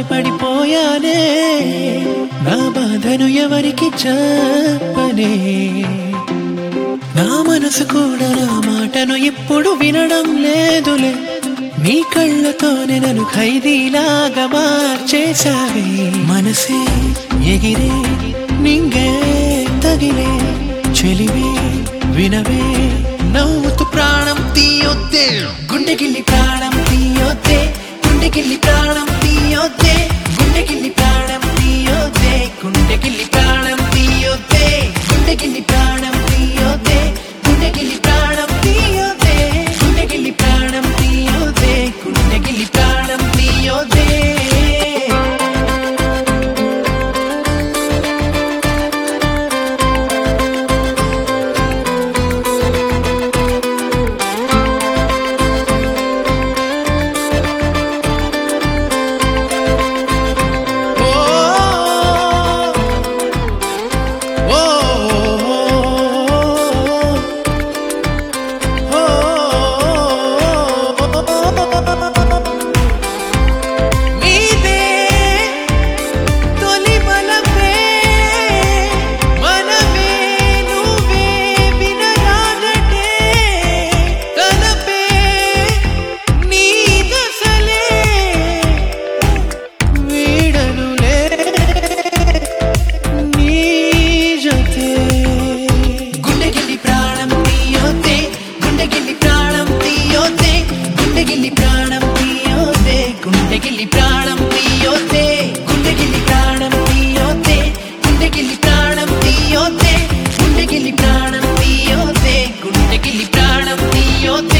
పడిపోయానే నా బాధను ఎవరికి చెప్పనే నా మనసు కూడా నా మాటను ఇప్పుడు వినడం లేదులే నీ కళ్ళతోనే నన్ను ఖైదీలాగా మార్చేశావే మనసే ఎగిరే నింగే తగిలే చెలివే వినవే నవ్వుతూ ప్రాణం తీయొద్దే గుండెగిల్లి ప్రాణం తీయొద్దే గుండెగిల్లి ప్రాణం తీయొద్దే గుండెగిల్లి ప్రాణం తీయొద్దే గుండెగిల్లి ప్రాణం తీయొద్దే గుండెగిల్లి ప్రాణం తీయొద్దే గుండెగిల్లి ప్రాణం తీయొద్దే గుండెగిల్లి ప్రాణం తీయొద్దే గుండెగిల్లి ప్రాణం తీయొద్దే నీదే తొలి బలపే మనమే నువ్వే వినరాగటే తలపే నీ దశలే వీడనులే నీ జతే గుండెగిల్లి ప్రాణం తీయోతే గుండెగిల్లి ప్రాణం తీయోతే గుండెగిల్లి ప్రాణం తీయోతే గుండెగిల్లి ప్రాణం తీయోతే గుండెగిల్లి ప్రాణం తీయోతే గుండెగిల్లి ప్రాణం తీయోతే గుండెగిల్లి ప్రాణం తీయోతే గుండెగిల్లి ప్రాణం తీయోతే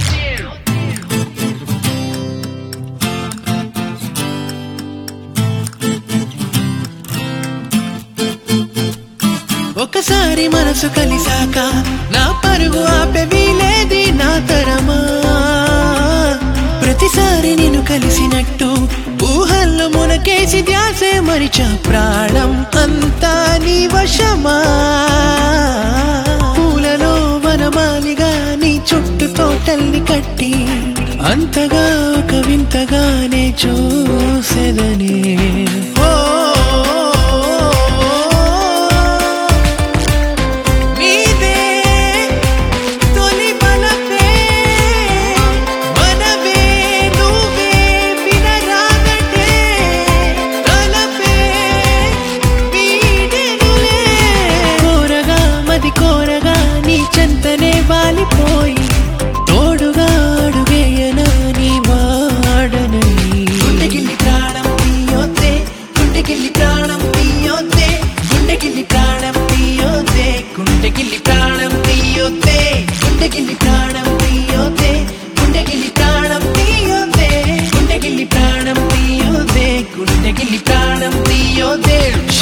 ఒకసారి మనసు కలిసాక నా పరుగు ఆపే వీలేది నా తరమా ప్రతిసారి నేను కలిసినట్టు ఊహల్లో మునకేసి ధ్యాసే మరిచా ప్రాణం అంతా నీ వశమా పూలలో వనమాలిగా నీ చుట్టూ తోటల్ని కట్టి అంతగా ఒక వింతగానే చూసేదని ఓ నీదే తొలి బలపే మనవే నువ్వే వినరాగటే తలపే వీడెనులే కోరగా మది కోరగా నీ చెంతనే వాలిపోయి తోడుగా అడుగేయనా నీ వాడనని గుండెగిల్లి ప్రాణం తీయొద్దే గుండెగిల్లి ప్రాణం తీయొద్దే గుండెగిల్లి ప్రాణం తీయొద్దే గుండెగిల్లి ప్రాణం తీయొద్దే గుండెగిల్లి ప్రాణం తీయొద్దే గుండెగిల్లి ప్రాణం తీయొద్దే గుండెగిల్లి ప్రాణం తీయొద్దే గుండెగిల్లి ప్రాణం తీయొద్దే